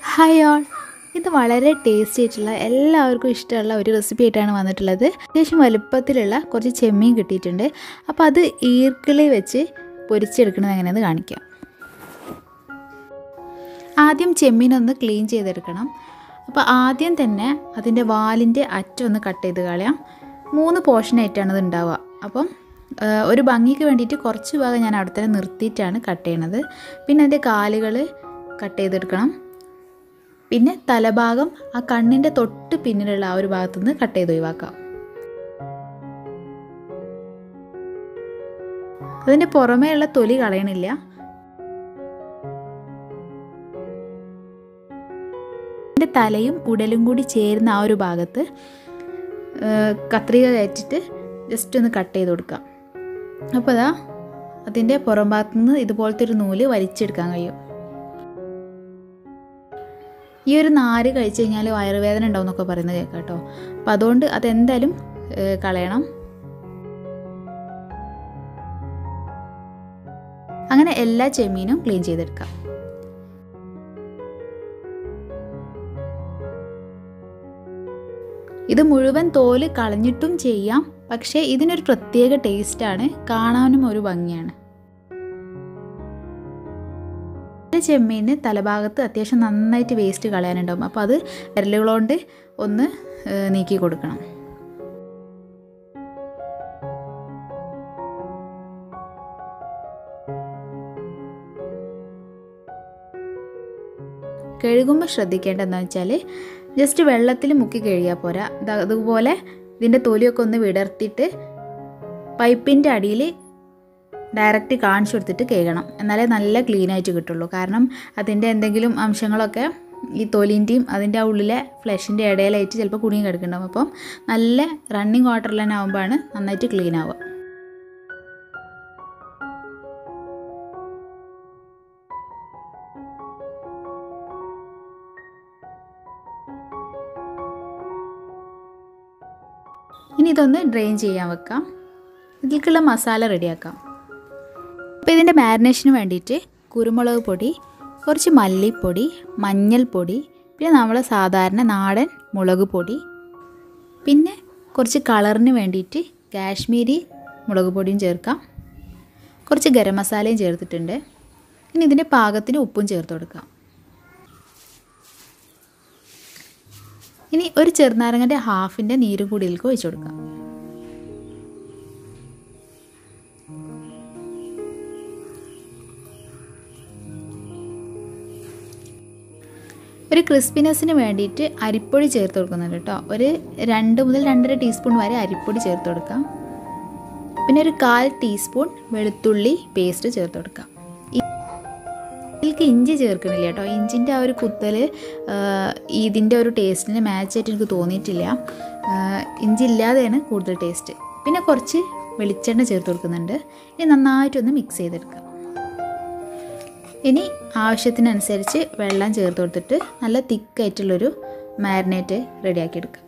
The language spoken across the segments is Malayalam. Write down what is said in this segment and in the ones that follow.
ഹായ് ഓൾ ഇത് വളരെ ടേസ്റ്റി ആയിട്ടുള്ള എല്ലാവർക്കും ഇഷ്ടമുള്ള ഒരു റെസിപ്പി ആയിട്ടാണ് വന്നിട്ടുള്ളത് അത്യാവശ്യം വലുപ്പത്തിലുള്ള കുറച്ച് ചെമ്മീൻ കിട്ടിയിട്ടുണ്ട് അപ്പോൾ അത് ഈർക്കിളി വെച്ച് പൊരിച്ചെടുക്കുന്നത് എങ്ങനെയെന്ന് കാണിക്കാം ആദ്യം ചെമ്മീൻ ഒന്ന് ക്ലീൻ ചെയ്തെടുക്കണം അപ്പോൾ ആദ്യം തന്നെ അതിൻ്റെ വാലിൻ്റെ അറ്റം ഒന്ന് കട്ട് ചെയ്ത് കളയാം മൂന്ന് പോർഷനായിട്ടാണ് ഇത് ഉണ്ടാവുക അപ്പം ആ, ഒരു ഭംഗിക്ക് വേണ്ടിയിട്ട് കുറച്ച് ഭാഗം ഞാൻ അവിടെ തന്നെ നിർത്തിയിട്ടാണ് കട്ട് ചെയ്യണത് പിന്നെ അതിൻ്റെ കാലുകൾ കട്ട് ചെയ്തെടുക്കണം പിന്നെ തലഭാഗം ആ കണ്ണിൻ്റെ തൊട്ട് പിന്നിലുള്ള ആ ഒരു ഭാഗത്തുനിന്ന് കട്ട് ചെയ്ത് ഒഴിവാക്കാം അതിൻ്റെ പുറമേയുള്ള തൊലി കളയണില്ല അതിൻ്റെ തലയും ഉടലും കൂടി ചേരുന്ന ആ ഒരു ഭാഗത്ത് ആ, കത്രിക കയറ്റിട്ട് ജസ്റ്റ് ഒന്ന് കട്ട് ചെയ്ത് കൊടുക്കാം അപ്പോൾ അതാ അതിൻ്റെ പുറം ഭാഗത്തു നിന്ന് ഇതുപോലത്തെ ഒരു നൂല് വലിച്ചെടുക്കാൻ കഴിയും ഈ ഒരു നാര് കഴിച്ചു കഴിഞ്ഞാൽ വയറുവേദന ഉണ്ടാവും എന്നൊക്കെ പറയുന്നത് കേൾക്കാം കേട്ടോ അപ്പോൾ അതുകൊണ്ട് അതെന്തായാലും ഏ, കളയണം അങ്ങനെ എല്ലാ ചെമ്മീനും ക്ലീൻ ചെയ്തെടുക്കാം ഇത് മുഴുവൻ തോല് കളഞ്ഞിട്ടും ചെയ്യാം പക്ഷേ ഇതിനൊരു പ്രത്യേക ടേസ്റ്റാണ് കാണാനും ഒരു ഭംഗിയാണ് ചെമ്മീന് തലഭാഗത്ത് അത്യാവശ്യം നന്നായിട്ട് വേസ്റ്റ് കളയാനുണ്ടാവും അപ്പോൾ അത് വിരലുകളോണ്ട് ഒന്ന് ഏഹ്, നീക്കി കൊടുക്കണം കഴുകുമ്പോൾ ശ്രദ്ധിക്കേണ്ടത് എന്താ വെച്ചാൽ ജസ്റ്റ് വെള്ളത്തിൽ മുക്കി കഴുകിയാൽ പോരാ ദാ അതുപോലെ ഇതിൻ്റെ തൊലിയൊക്കെ ഒന്ന് വിടർത്തിയിട്ട് പൈപ്പിൻ്റെ അടിയിൽ ഡയറക്റ്റ് കാണിച്ചു കൊടുത്തിട്ട് കഴുകണം എന്നാലേ നല്ല ക്ലീൻ ആയിട്ട് കിട്ടുള്ളൂ കാരണം അതിൻ്റെ എന്തെങ്കിലും അംശങ്ങളൊക്കെ ഈ തൊലിൻ്റെയും അതിൻ്റെ ആ ഉള്ളിലെ ഫ്ലഷിൻ്റെ ഇടയിലായിട്ട് ചിലപ്പോൾ കുടുങ്ങി കിടക്കുന്നുണ്ടാവും അപ്പം നല്ല റണ്ണിങ് വാട്ടറിൽ തന്നെ ആകുമ്പോഴാണ് നന്നായിട്ട് ക്ലീൻ ആവുക ഇനി ഇതൊന്ന് ഡ്രെയിൻ ചെയ്യാൻ വെക്കാം ഇതിലേക്കുള്ള മസാല റെഡിയാക്കാം അപ്പോൾ ഇതിൻ്റെ മാരിനേഷന് വേണ്ടിയിട്ട് കുരുമുളക് പൊടി കുറച്ച് മല്ലിപ്പൊടി മഞ്ഞൾപ്പൊടി പിന്നെ നമ്മൾ സാധാരണ നാടൻ മുളക് പൊടി പിന്നെ കുറച്ച് കളറിന് വേണ്ടിയിട്ട് കാശ്മീരി മുളക് പൊടിയും ചേർക്കാം കുറച്ച് ഗരം മസാലയും ചേർത്തിട്ടുണ്ട് ഇനി ഇതിൻ്റെ പാകത്തിന് ഉപ്പും ചേർത്ത് കൊടുക്കാം ഇനി ഒരു ചെറുനാരങ്ങൻ്റെ ഹാഫിൻ്റെ നീരും കൂടി ഇതിലേക്ക് ഒഴിച്ചു കൊടുക്കാം ഒരു ക്രിസ്പിനെസ്സിന് വേണ്ടിയിട്ട് അരിപ്പൊടി ചേർത്ത് കൊടുക്കുന്നുണ്ട് കേട്ടോ ഒരു രണ്ട് മുതൽ രണ്ടര ടീസ്പൂൺ വരെ അരിപ്പൊടി ചേർത്ത് കൊടുക്കാം പിന്നെ ഒരു കാൽ ടീസ്പൂൺ വെളുത്തുള്ളി പേസ്റ്റ് ചേർത്ത് കൊടുക്കാം ഈ- ഇതിലേക്ക് ഇഞ്ചി ചേർക്കണില്ല കേട്ടോ ഇഞ്ചിൻ്റെ ആ ഒരു കുത്തൽ ഇതിൻ്റെ ഒരു ടേസ്റ്റിന് മാച്ച് ആയിട്ട് എനിക്ക് തോന്നിയിട്ടില്ല ആ, ഇഞ്ചി ഇല്ലാതെയാണ് കൂടുതൽ ടേസ്റ്റ് പിന്നെ കുറച്ച് വെളിച്ചെണ്ണ ചേർത്ത് കൊടുക്കുന്നുണ്ട് ഇനി നന്നായിട്ടൊന്ന് മിക്സ് ചെയ്തെടുക്കാം ഇനി ആവശ്യത്തിനനുസരിച്ച് വെള്ളം ചേർത്ത് കൊടുത്തിട്ട് നല്ല തിക്കായിട്ടുള്ളൊരു മാരിനേറ്റ് റെഡിയാക്കി എടുക്കാം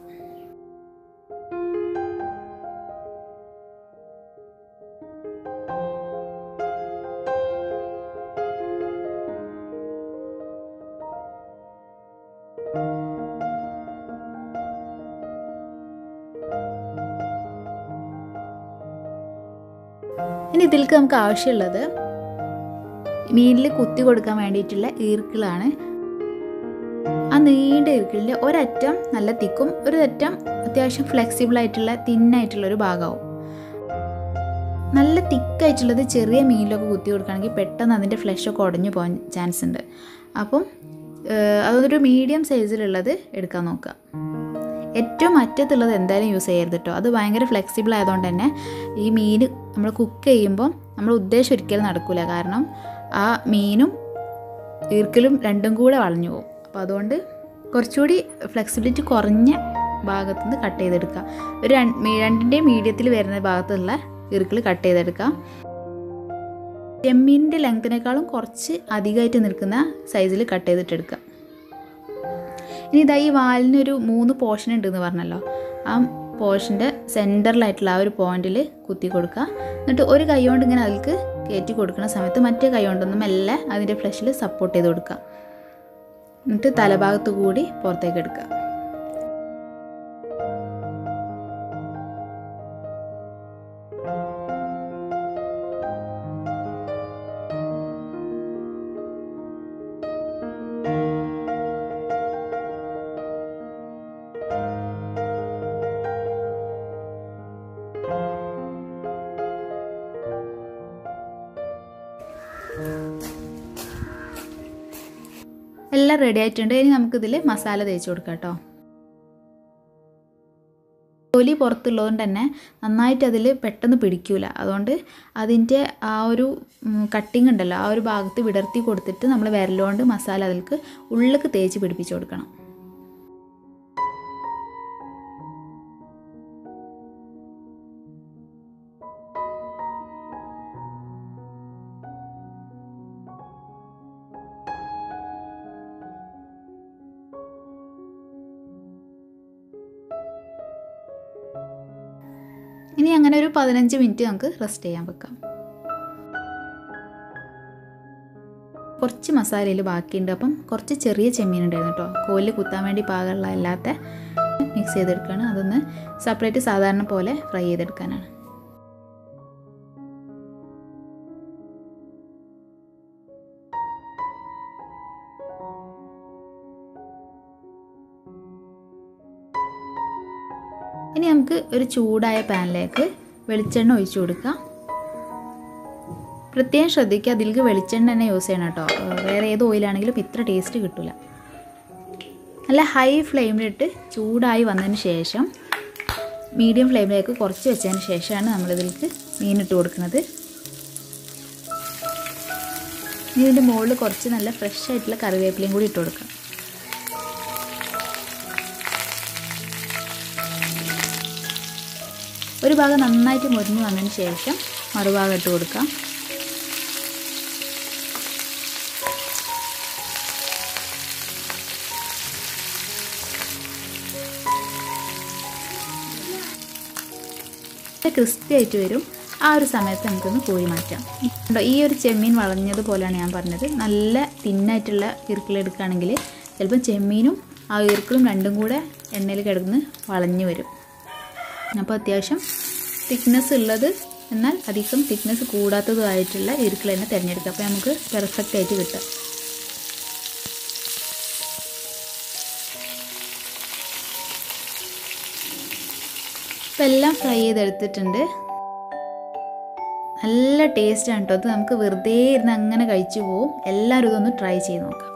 ഇനി ഇതിലേക്ക് നമുക്ക് ആവശ്യമുള്ളത് മീനിൽ കുത്തി കൊടുക്കാൻ വേണ്ടിയിട്ടുള്ള ഈർക്കിളാണ് ആ നീണ്ട ഈർക്കിളിൻ്റെ ഒരറ്റം നല്ല തിക്കും ഒരു അറ്റം അത്യാവശ്യം ഫ്ലെക്സിബിൾ ആയിട്ടുള്ള തിന്നായിട്ടുള്ള ഒരു ഭാഗമാവും നല്ല തിക്കായിട്ടുള്ളത് ചെറിയ മീനിലൊക്കെ കുത്തി കൊടുക്കുകയാണെങ്കിൽ പെട്ടെന്ന് അതിൻ്റെ ഫ്ലഷൊക്കെ ഉടഞ്ഞു പോകാൻ ചാൻസ് ഉണ്ട് അപ്പം ഏഹ്, അതൊരു മീഡിയം സൈസിലുള്ളത് എടുക്കാൻ നോക്കുക ഏറ്റവും അറ്റത്തുള്ളത് എന്തായാലും യൂസ് ചെയ്യരുത് കേട്ടോ അത് ഭയങ്കര ഫ്ലെക്സിബിൾ ആയതുകൊണ്ട് തന്നെ ഈ മീൻ നമ്മൾ കുക്ക് ചെയ്യുമ്പം നമ്മൾ ഉദ്ദേശം ഒരിക്കലും നടക്കില്ല കാരണം ആ മീനും ഈർക്കലും രണ്ടും കൂടെ വളഞ്ഞു പോകും അപ്പോൾ അതുകൊണ്ട് കുറച്ചുകൂടി ഫ്ലെക്സിബിലിറ്റി കുറഞ്ഞ ഭാഗത്തുനിന്ന് കട്ട് ചെയ്തെടുക്കുക ഒരു രണ്ട് മീ- രണ്ടിൻ്റെയും മീഡിയത്തിൽ വരുന്ന ഭാഗത്തുള്ള ഈർക്കിൾ കട്ട് ചെയ്തെടുക്കുക ചെമ്മീനിൻ്റെ ലെങ്ത്തിനേക്കാളും കുറച്ച് അധികമായിട്ട് നിൽക്കുന്ന സൈസിൽ കട്ട് ചെയ്തിട്ടെടുക്കുക ഇനി ഇതാ ഈ വാലിനൊരു മൂന്ന് പോർഷൻ ഉണ്ടെന്ന് പറഞ്ഞല്ലോ ആ പോർഷൻ്റെ സെൻറ്ററിലായിട്ടുള്ള ആ ഒരു പോയിന്റിൽ കുത്തി കൊടുക്കുക എന്നിട്ട് ഒരു കൈ കൊണ്ട് ഇങ്ങനെ അതിലേക്ക് കയറ്റി കൊടുക്കുന്ന സമയത്ത് മറ്റേ കൈ കൊണ്ടൊന്നും മെല്ലെ അതിൻ്റെ ഫ്ലഷിൽ സപ്പോർട്ട് ചെയ്ത് കൊടുക്കുക എന്നിട്ട് തലഭാഗത്ത് കൂടി പുറത്തേക്ക് എടുക്കുക എല്ലാം റെഡി ആയിട്ടുണ്ട് ഇനി നമുക്കിതിൽ മസാല തേച്ച് കൊടുക്കാം കേട്ടോ തൊലി പുറത്തുള്ളതുകൊണ്ട് തന്നെ നന്നായിട്ട് അതിൽ പെട്ടെന്ന് പിടിക്കൂല അതുകൊണ്ട് അതിൻ്റെ ആ ഒരു കട്ടിങ് ഉണ്ടല്ലോ ആ ഒരു ഭാഗത്ത് വിടർത്തി കൊടുത്തിട്ട് നമ്മൾ വിരലുകൊണ്ട് മസാല അതിലേക്ക് ഉള്ളിലേക്ക് തേച്ച് പിടിപ്പിച്ച് കൊടുക്കണം ഇനി അങ്ങനെ ഒരു പതിനഞ്ച് മിനിറ്റ് നമുക്ക് റെസ്റ്റ് ചെയ്യാൻ വെക്കാം കുറച്ച് മസാലയിൽ ബാക്കിയുണ്ട് അപ്പം കുറച്ച് ചെറിയ ചെമ്മീൻ ഉണ്ടായിരുന്നു കേട്ടോ കോലിൽ കുത്താൻ വേണ്ടി പാകമുള്ള അല്ലാത്ത മിക്സ് ചെയ്തെടുക്കുകയാണ് അതൊന്ന് സെപ്പറേറ്റ് സാധാരണ പോലെ ഫ്രൈ ചെയ്തെടുക്കാനാണ് ഇനി നമുക്ക് ഒരു ചൂടായ പാനിലേക്ക് വെളിച്ചെണ്ണ ഒഴിച്ചു കൊടുക്കാം പ്രത്യേകം ശ്രദ്ധിക്കുക അതിലേക്ക് വെളിച്ചെണ്ണ തന്നെ യൂസ് ചെയ്യണം കേട്ടോ വേറെ ഏത് ഓയിലാണെങ്കിലും ഇത്ര ടേസ്റ്റ് കിട്ടില്ല നല്ല ഹൈ ഫ്ലെയിമിലിട്ട് ചൂടായി വന്നതിന് ശേഷം മീഡിയം ഫ്ലെയിമിലേക്ക് കുറച്ച് വെച്ചതിന് ശേഷമാണ് നമ്മളിതിലേക്ക് മീനിട്ട് കൊടുക്കുന്നത് ഇനി ഇതിൻ്റെ മുകളിൽ കുറച്ച് നല്ല ഫ്രഷ് ആയിട്ടുള്ള കറിവേപ്പിലയും കൂടി ഇട്ട് കൊടുക്കാം ഒരു ഭാഗം നന്നായിട്ട് മുരിഞ്ഞ് വന്നതിന് ശേഷം മറുഭാഗം ഇട്ട് കൊടുക്കാം ക്രിസ്പി ആയിട്ട് വരും ആ ഒരു സമയത്ത് നമുക്കൊന്ന് കോരി മാറ്റാം കണ്ടോ ഈ ഒരു ചെമ്മീൻ വളഞ്ഞതുപോലെയാണ് ഞാൻ പറഞ്ഞത് നല്ല തിന്നായിട്ടുള്ള ഇറുക്കിലെടുക്കുകയാണെങ്കിൽ ചിലപ്പം ചെമ്മീനും ആ ഇറുക്കളും രണ്ടും കൂടെ എണ്ണയിൽ കിടന്ന് വളഞ്ഞു വരും അപ്പോൾ അത്യാവശ്യം തിക്നെസ് ഉള്ളത് എന്നാൽ അധികം തിക്നെസ് കൂടാത്തതുമായിട്ടുള്ള ഇറുക്കിൾ തന്നെ തിരഞ്ഞെടുക്കുക അപ്പോൾ നമുക്ക് പെർഫെക്റ്റ് ആയിട്ട് കിട്ടും ഇപ്പം എല്ലാം ഫ്രൈ ചെയ്തെടുത്തിട്ടുണ്ട് നല്ല ടേസ്റ്റാണ് കേട്ടോ അത് നമുക്ക് വെറുതെ ഇരുന്ന് അങ്ങനെ കഴിച്ചു പോവും എല്ലാവരും ഇതൊന്ന് ട്രൈ ചെയ്ത് നോക്കാം